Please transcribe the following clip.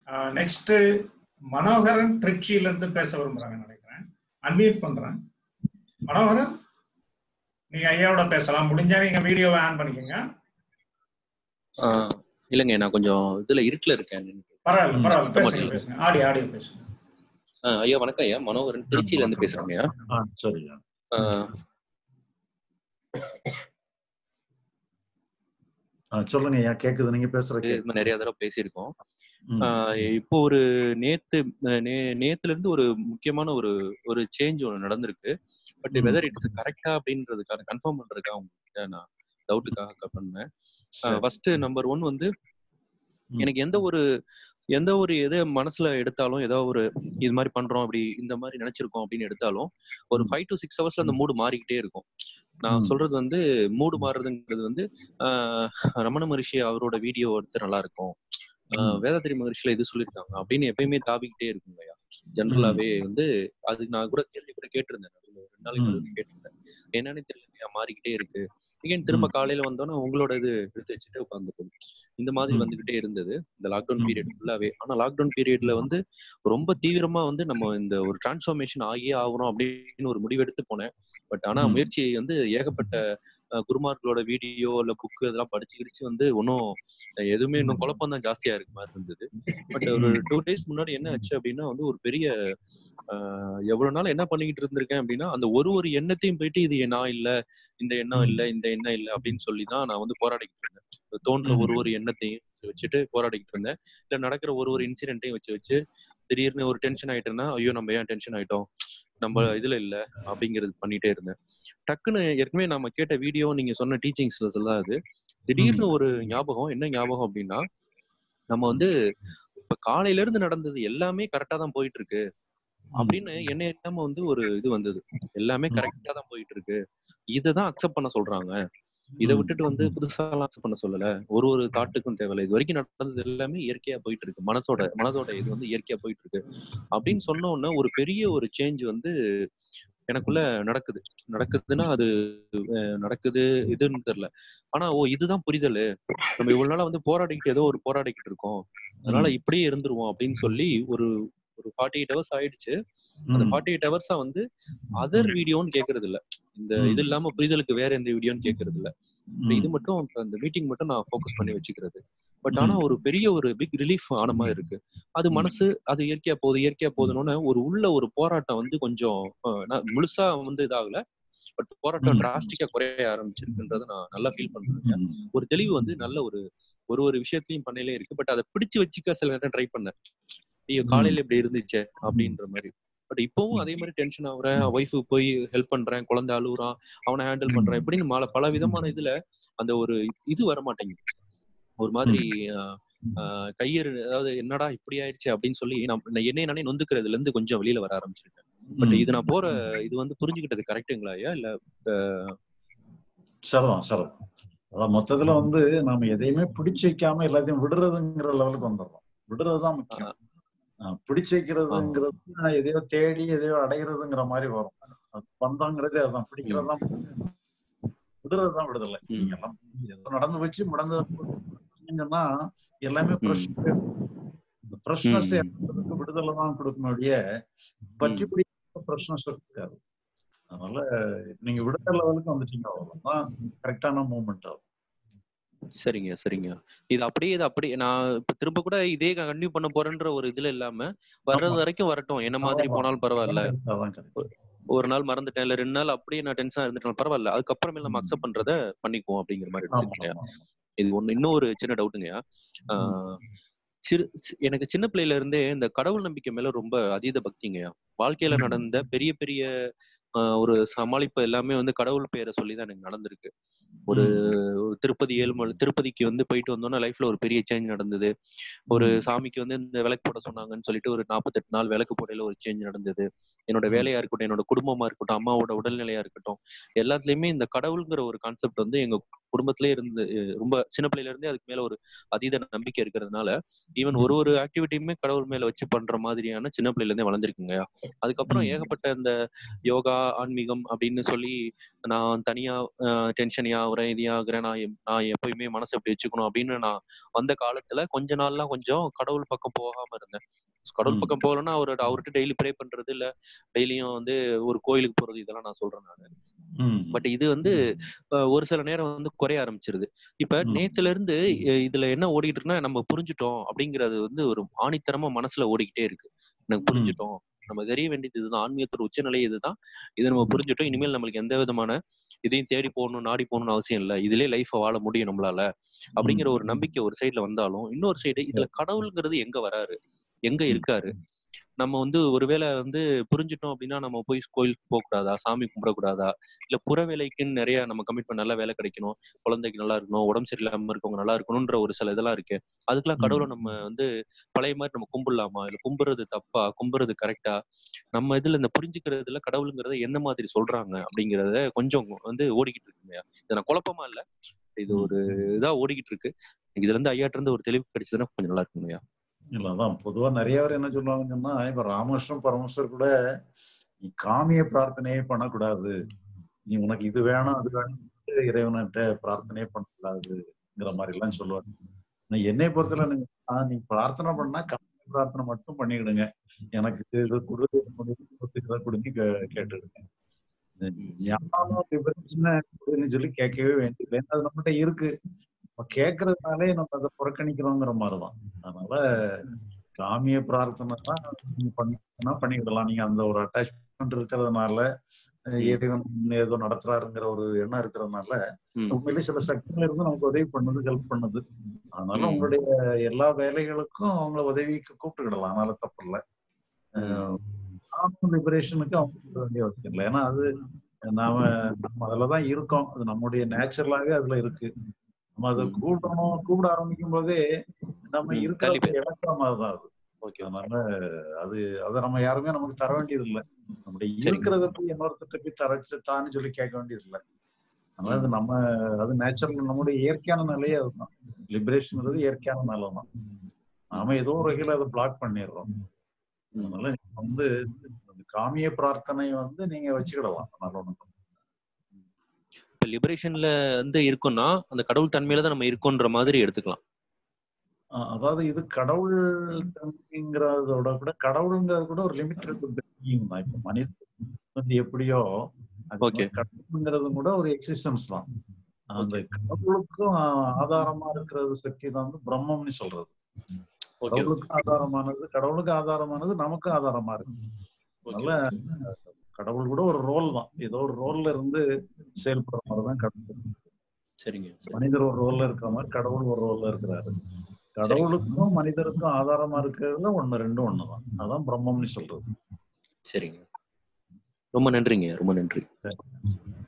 Next Manoharan திருச்சியில இருந்து பேச விரும்புறாங்க நினைக்கிறேன் அன்மியூட் பண்றேன் மனோகரன் நீங்க ஐயாவோட பேசலாம் முடிஞ்சா நீங்க வீடியோவை ஆன் பண்ணிக்கோங்க ஆஹ் இல்லைங்க நான் கொஞ்சம் இதுல இருட்டுல இருக்கேன் பரவாயில்ல பரவாயில்ல சுத்தமா பேசுங்க தெரியல. பேசுங்க ஆடியோ ஆடியோ பேசுங்க ஆஹ் ஐயா வணக்கம் ஐயா மனோகரன் திருச்சியில இருந்து பேசுறேங்க ஐயா ஆ சரியா ஆஹ் ஆ, சொல்லுங்க ஐயா கேக்குது நீங்க பேசுற இது கேக்குது மாதிரி நிறைய தடவை பேசியிருக்கோம் ம். ஆஹ் இப்போ ஒரு நேத்து அஹ் நே- நேத்துல இருந்து ஒரு முக்கியமான ஒரு ஒரு சேஞ்ச் ஒன்று நடந்திருக்கு பட் ம். வெதர் இட்ஸ் கரெக்டா அப்படின்றதுக்கான கன்ஃபார்ம் பண்றதுக்காக உங்ககிட்ட நான் டவுட்டுக்காக பண்ணேன் சரி. ஃபர்ஸ்ட் நம்பர் ஒன் வந்து ம். எனக்கு எந்த ஒரு எந்த ஒரு எதை மனசுல எடுத்தாலும் ஏதோ ஒரு இது மாதிரி பண்றோம் அப்படி இந்த மாதிரி நினைச்சிருக்கோம் அப்படின்னு எடுத்தாலும் ஒரு ம். ஃபைவ் டு சிக்ஸ் ஹவர்ஸ்ல அந்த மூடு மாறிக்கிட்டே இருக்கும் நான் ம். சொல்றது வந்து மூடு மாறுறதுங்கிறது வந்து ஆஹ் ரமண மகரிஷி அவரோட வீடியோ எடுத்து நல்லா இருக்கும் ஆஹ் ம். வேதாத்திரி மகரிஷில இது சொல்லியிருக்காங்க அப்படின்னு எப்பயுமே தாவிக்கிட்டே இருக்குங்கய்யா ஜென்ரலாவே வந்து அது நான் கூட கேள்வி கூட கேட்டிருந்தேன் நடுவுல ஒரு ரெண்டு நாளைக்கு ம். நடுவுல கேட்டிருந்தேன் என்னன்னு தெரியல மாறிக்கிட்டே இருக்கு again திரும்ப ம். காலையில வந்தோன்னே உங்களோட இது எடுத்து வச்சுட்டு உட்காந்துக்கும் இந்த மாதிரி ம். வந்துகிட்டே இருந்தது இந்த லாக்டவுன் ம். பீரியட் ஃபுல்லாவே ஆனா லாக்டவுன் பீரியட்ல வந்து ரொம்ப தீவிரமா வந்து நம்ம இந்த ஒரு டிரான்ஸ்ஃபார்மேஷன் ஆகியே ஆகணும் அப்படின்னு ஒரு முடிவெடுத்து போனேன் பட் ஆனா ம். முயற்சி வந்து ஏகப்பட்ட அஹ், குருமார்களோட வீடியோ இல்ல புக்கு இதெல்லாம் படிச்சு கிடிச்சு வந்து ஒன்றும் எதுவுமே இன்னும் ம். குழப்பம் தான் ஜாஸ்தியா இருக்கு மாதிரி இருந்தது பட் ஒரு ம். டூ டேஸ் முன்னாடி என்ன ஆச்சு அப்படின்னா வந்து ஒரு பெரிய ஆஹ், எவ்வளவு நாள் என்ன பண்ணிக்கிட்டு இருந்திருக்கேன் அப்படின்னா அந்த ஒரு ஒரு எண்ணத்தையும் போயிட்டு இது நான் இல்ல இந்த எண்ணம் ம். இல்ல இந்த எண்ணம் இல்ல அப்படின்னு சொல்லி தான் நான் வந்து போராடிக்கிட்டு இருந்தேன் தோன்ற ம். ஒரு ஒரு எண்ணத்தையும் வச்சுட்டு போராடிக்கிட்டு இருந்தேன் இல்ல நடக்கிற ஒரு ஒரு இன்சிடென்ட்டையும் வச்சு வச்சு திடீர்னு ஒரு டென்ஷன் ஆயிட்டேன்னா ஐயோ நம்ம ஏன் டென்ஷன் ஆயிட்டோம் நம்ம ம். இதுல இல்ல அப்படிங்கிறது பண்ணிட்டே இருந்தேன் டக்குன்னு ஏற்கனவே நம்ம கேட்ட வீடியோ நீங்க சொன்ன டீச்சிங்ஸ்ல சொல்லாது திடீர்னு ஒரு ஞாபகம் என்ன ஞாபகம் அப்படின்னா நம்ம வந்து இப்ப காலையில இருந்து நடந்தது எல்லாமே கரெக்டா தான் போயிட்டு இருக்கு அப்படின்னு என்ன எண்ணாம வந்து ஒரு இது வந்தது எல்லாமே ம். கரெக்டா தான் போயிட்டு இருக்கு இததான் அக்செப்ட் பண்ண சொல்றாங்க இதை ம். விட்டுட்டு வந்து புதுசா அக்செப்ட் பண்ண சொல்லல ஒரு ஒரு தாட்டுக்கும் தேவையில்ல இது வரைக்கும் நடந்தது எல்லாமே இயற்கையா போயிட்டு இருக்கு மனசோட மனதோட இது வந்து இயற்கையா போயிட்டு இருக்கு அப்படின்னு சொன்ன உடனே ஒரு பெரிய ஒரு சேஞ்ச் வந்து எனக்குள்ள நடக்குது நடக்குதுன்னா அது அஹ், நடக்குது இதுன்னு தெரியல ஆனா ஓ இதுதான் புரிதல் நம்ம இவ்வளவு நாளா வந்து போராடிக்கிட்டு ஏதோ ஒரு போராடிக்கிட்டு இருக்கோம் அதனால ம். இப்படியே இருந்துருவோம் அப்படின்னு சொல்லி ஒரு ஒரு ஃபார்ட்டி எயிட் ஹவர்ஸ் ஆயிடுச்சு அந்த ம். ஃபார்ட்டி எயிட் ஹவர்ஸா வந்து அதர் வீடியோன்னு கேக்குறது இல்ல இந்த ம். இது இல்லாம புரிதலுக்கு வேற எந்த வீடியோன்னு கேக்குறது இல்ல இப்ப ம். இது மட்டும் இப்ப அந்த மீட்டிங் மட்டும் நான் ஃபோக்கஸ் பண்ணி வச்சுக்கிறது பட் ம். ஆனா ஒரு பெரிய ஒரு பிக் ரிலீஃப் ஆன மாதிரி இருக்கு அது ம். மனசு அது இயற்கையா போகுது இயற்கையா போகுதுன்னு ஒரு உள்ள ஒரு போராட்டம் வந்து கொஞ்சம் அஹ், நான் முழுசா வந்து இதாகல பட் போராட்டம் ம். டிராஸ்டிக்கா குறைய ஆரம்பிச்சிருக்குன்றத நான் நல்லா ஃபீல் பண்றேன் ம். ஒரு தெளிவு வந்து நல்ல ஒரு ஒரு ஒரு விஷயத்தையும் பண்ணையிலே இருக்கு பட் அதை பிடிச்சு வச்சுக்க சில நேரம் ட்ரை பண்ணேன் ஐயோ ம். காலையில இப்படி இருந்துச்சே அப்படின்ற மாதிரி பட் இப்பவும் அதே மாதிரி டென்ஷன் ஆகுறேன் ஒய்ஃபு போய் ஹெல்ப் பண்றேன் குழந்தை அழுகுறான் அவனை ஹேண்டில் பண்றேன் இப்படின்னு மல பல விதமான இதுல அந்த ஒரு இது வர மாட்டேங்குது ஒரு மாதிரி ஆஹ், ஆஹ், கையெறு அதாவது என்னடா இப்படி ஆயிடுச்சு அப்படின்னு சொல்லி நான் நான் என்னைய நானே நொந்துக்கிறதுல இருந்து கொஞ்சம் வெளியில வர ஆரம்பிச்சிருக்கேன் பட் ம். இது நான் போற இது வந்து புரிஞ்சுக்கிட்டது கரெக்டுங்களா ஐயா இல்ல ஆஹ், சரிதான் சரிதான் அதான் மொத்தத்துல வந்து நாம எதையுமே பிடிச்சு வைக்காம எல்லாத்தையும் விடுறதுங்கிற லெவலுக்கு வந்துடுறோம் விடுறதுதான் முக்கியம் ஆஹ் பிடிச்சு வைக்கிறதுங்கிறது நான் எதையோ தேடி எதையோ அடையிறதுங்கிற மாதிரி வரும் அது பந்தங்கிறதே அதுதான் பிடிக்கிறது தான் விடுறதுதான் விடுதலை ம். நீங்க எல்லாம் ஏதோ நடந்து வச்சு முடந்து சொன்னா எல்லாமே ம். ஃப்ரெஷ் இந்த ஃப்ரெஷ்னஸ் ம். இறங்குறதுக்கு விடுதலை தான் கொடுக்கும் ஒழிய பற்றி ம். பிடிக்க ஃப்ரெஷ்னஸ் இருக்காது அதனால நீங்க விடுதலை லெவலுக்கு வந்துட்டீங்க அவ்வளவுதான் கரெக்டான மூவ்மெண்ட் ஆகும் சரிங்க சரிங்க இது அப்படியே இது அப்படியே நான் இப்ப திரும்ப கூட இதே கண்டினியூ பண்ண போறேன்ற ஒரு இதுல இல்லாம வர்றது ஆமா. வரைக்கும் வரட்டும் என்ன மாதிரி ஆமா. போனாலும் பரவாயில்ல அதான் correct. ஒரு நாள் மறந்துட்டேன் இல்ல ரெண்டு நாள் அப்படியே நான் டென்ஷனா இருந்துட்டேன் பரவாயில்ல அதுக்கப்புறமே நம்ம ம். அக்செப்ட் பண்றத பண்ணிக்குவோம் அப்படிங்கிற மாதிரி ஆமா, எடுத்துக்கிட்டேன் ஆமா. இது ஒண்ணு இன்னும் ஒரு சின்ன டவுட்டுங்கய்யா ஆஹ் சிறு சி- எனக்கு சின்ன பிள்ளையில இருந்தே இந்த கடவுள் நம்பிக்கை மேல ரொம்ப அதீத பக்திங்கய்யா வாழ்க்கையில ம். நடந்த பெரிய பெரிய ஆஹ் ஒரு சமாளிப்பு எல்லாமே வந்து கடவுள் பேரை சொல்லிதான் எனக்கு நடந்திருக்கு ஒரு ம். ஒரு திருப்பதி ஏழுமலை திருப்பதிக்கு வந்து போயிட்டு வந்தோம்னா லைஃப்ல ஒரு பெரிய சேஞ்ச் நடந்தது ஒரு ம். சாமிக்கு வந்து இந்த விளக்கு போட சொன்னாங்கன்னு சொல்லிட்டு ஒரு நாற்பத்தெட்டு நாள் விளக்கு போடையில ஒரு சேஞ்ச் நடந்தது என்னோட ம். வேலையா இருக்கட்டும் என்னோட குடும்பமா இருக்கட்டும் அம்மாவோட உடல்நிலையா இருக்கட்டும் எல்லாத்துலயுமே இந்த கடவுளுங்கிற ஒரு கான்செப்ட் வந்து எங்க குடும்பத்திலே இருந்து அஹ் ரொம்ப சின்ன பிள்ளையில இருந்தே அதுக்கு மேல ஒரு அதீத நம்பிக்கை இருக்கிறதுனால ஈவன் ஒரு ஒரு ஆக்டிவிட்டியுமே கடவுள் மேல வச்சு பண்ற மாதிரியான சின்ன பிள்ளையில இருந்தே வளர்ந்துருக்குங்க அதுக்கப்புறம் ம். ஏகப்பட்ட இந்த யோகா ஆன்மீகம் அப்படின்னு சொல்லி நான் தனியா டென்ஷன் ஆகுறேன் இது ஆகுறேன் நான் எப்- நான் எப்பயுமே மனசை எப்படி வச்சுக்கணும் அப்படின்னு நான் வந்த காலத்துல கொஞ்ச நாள்லாம் கொஞ்சம் கடவுள் பக்கம் போகாம இருந்தேன் கடவுள் ம். பக்கம் போகலன்னா அவரோட அவர்கிட்ட டெய்லி ப்ரே பண்றது இல்ல டெய்லியும் வந்து ஒரு கோயிலுக்கு போறது இதெல்லாம் நான் சொல்றேன் நான் ம். பட் இது வந்து அஹ், ஒரு சில நேரம் வந்து குறைய ஆரம்பிச்சிருது இப்ப ம். நேத்துல இருந்து அஹ், இதுல என்ன ஓடிட்டு இருக்குன்னா நம்ம புரிஞ்சுட்டோம் அப்படிங்கறது வந்து ஒரு ஆணித்தரமா மனசுல ஓடிக்கிட்டே இருக்கு எனக்கு புரிஞ்சுட்டோம் நம்ம தெரிய வேண்டியது இதுதான் ஆன்மீகத்தோட உச்சநிலை இதுதான் இதை நம்ம புரிஞ்சுட்டோம் இனிமேல் நம்மளுக்கு எந்த விதமான இதையும் தேடி போகணும் நாடி போகணும்னு அவசியம் இல்லை இதுலயே லைஃபை வாழ முடியும் நம்மளால அப்படிங்கிற ஒரு நம்பிக்கை ஒரு சைடுல வந்தாலும் இன்னொரு சைடு இதுல கடவுளுங்கிறது எங்க வராரு எங்க இருக்காரு நம்ம வந்து ஒருவேளை வந்து புரிஞ்சுட்டோம் அப்படின்னா நம்ம போய் கோயிலுக்கு போக கூடாதா சாமி கும்பிடக்கூடாதா இல்ல புற வேலைக்குன்னு நிறைய நம்ம கமிட் பண்ண நல்ல வேலை கிடைக்கணும் குழந்தைக்கு நல்லா இருக்கணும் உடம்பு சரியில்லாம இருக்கவங்க நல்லா இருக்கணும்ன்ற ஒரு சில இதெல்லாம் இருக்கு அதுக்கெல்லாம் கடவுளை நம்ம வந்து பழைய மாதிரி நம்ம கும்பிடலாமா இல்ல கும்பிடுறது தப்பா கும்பிடுறது கரெக்டா நம்ம இதுல இந்த புரிஞ்சுக்கிறதுல கடவுளுங்கிறத என்ன மாதிரி சொல்றாங்க அப்படிங்கறத கொஞ்சம் வந்து ஓடிக்கிட்டு இருக்குங்க இது நான் குழப்பமா இல்ல இது ஒரு இதா ஓடிக்கிட்டு இருக்கு இதுல இருந்து ஐயாட்ட இருந்து ஒரு தெளிவு கிடைச்சதுன்னா கொஞ்சம் நல்லா இருக்குங்கய்யா இல்ல அதான் பொதுவா நிறைய பேர் என்ன சொல்லுவாங்கன்னு சொன்னா இப்ப ராமகிருஷ்ணன் பரமேஸ்வர் கூட நீ காமிய பிரார்த்தனையே பண்ணக்கூடாது நீ உனக்கு இது வேணும் அது வேணும் இறைவன்கிட்ட பிரார்த்தனையே பண்ணக்கூடாதுங்கிற மாதிரி எல்லாம் சொல்லுவாங்க ஆனா என்னை பொறுத்தல நீங்க ஆ, நீ பிரார்த்தனை பண்ணா காமிய பிரார்த்தனை மட்டும் பண்ணிக்கிடுங்க எனக்கு இது கொடு இதை கொடுங்க கே- கேட்டுடுங்க இந்த ஞானம் விபரீதம்னு சொல்லி கேட்கவே வேண்டியது அது நம்மகிட்ட இருக்கு நம்ம கேட்கறதுனாலே நம்ம அதை புறக்கணிக்கிறோங்கிற மாதிரிதான் அதனால காமிய பிரார்த்தனை தான் நீங்க பண்ணா பண்ணிக்கிடலாம் நீங்க அந்த ஒரு அட்டாச்மெண்ட் இருக்கிறதுனால அஹ் இறைவன் ஏதோ நடத்துறாருங்கிற ஒரு எண்ணம் இருக்கிறதுனால ம். உண்மையிலே சில சக்திகள் இருந்து நமக்கு உதவி பண்ணுது ஹெல்ப் பண்ணுது அதனால ம். உங்களுடைய எல்லா வேலைகளுக்கும் அவங்கள உதவிக்கு கூப்பிட்டுக்கிடலாம் அதனால தப்பு இல்லை லிபரேஷனுக்கு அவங்க கூப்பிட வேண்டிய அவசியம் இல்லை ஏன்னா அது நாம நம்ம அதுலதான் இருக்கோம் அது நம்முடைய நேச்சுரலாவே அதுல இருக்கு நம்ம அதை ம். கூப்பிடணும் கூப்பிட ஆரம்பிக்கும் போதே நம்ம ம், இருக்கிற கண்டிப்பா. இழக்கிற மாதிரிதான் அது ஓகே அதனால அது அதை நம்ம யாருமே நமக்கு தர வேண்டியது இல்லை நம்முடைய சரிங்க. இருக்கிறத போய் இன்னொருத்தட்ட போய் தரச்சு தான்னு சொல்லி கேட்க வேண்டியது இல்லை அதனால அது நம்ம அது நேச்சுரல் நம்முடைய இயற்கையான நிலையே அதுதான் லிபரேஷன்ங்கிறது இயற்கையான நிலை தான் நாம ஏதோ ஒரு வகையில அதை பிளாக் பண்ணிடுறோம் அதனால நீங்க வந்து அந்த காமிய பிரார்த்தனை வந்து நீங்க வச்சுக்கிடலாம் அதனால ஒண்ணும் இப்ப லிபரேஷன்ல வந்து இருக்கும்னா அந்த கடவுள் தன்மையில தான் நம்ம இருக்கோன்ற மாதிரி எடுத்துக்கலாம் அஹ் அதாவது இது கடவுள் தன்மைங்கிறதோட கூட கடவுளுங்கிறது கூட ஒரு லிமிட்டட் பீயிங் தான் இப்ப மனிதன் வந்து எப்படியோ அது Okay. மாதிரி கடவுளுங்கிறது கூட ஒரு எக்ஸிஸ்டன்ஸ் தான் அந்த Okay. கடவுளுக்கும் ஆஹ், ஆதாரமா இருக்கிறது சக்தி தான் வந்து பிரம்மம்னு சொல்றது ஓகே கடவுளுக்கும் ஆதாரமானது கடவுளுக்கு ஆதாரமானது நமக்கும் ஆதாரமா இருக்கு அதனால கடவுள் கூட ஒரு ரோல் தான் ஏதோ ஒரு ரோல்ல இருந்து செயல்படுற மாதிரி தான் கடவுள் சரிங்க மனிதர் ஒரு ரோல்ல இருக்கிற மாதிரி கடவுள் ஒரு ரோல்ல இருக்கிறாரு கடவுளுக்கும் மனிதருக்கும் ஆதாரமா இருக்கிறதுல ஒண்ணு ரெண்டும் ஒண்ணுதான் அதான் பிரம்மம்னு சொல்றது சரிங்க ரொம்ப நன்றிங்க ரொம்ப நன்றி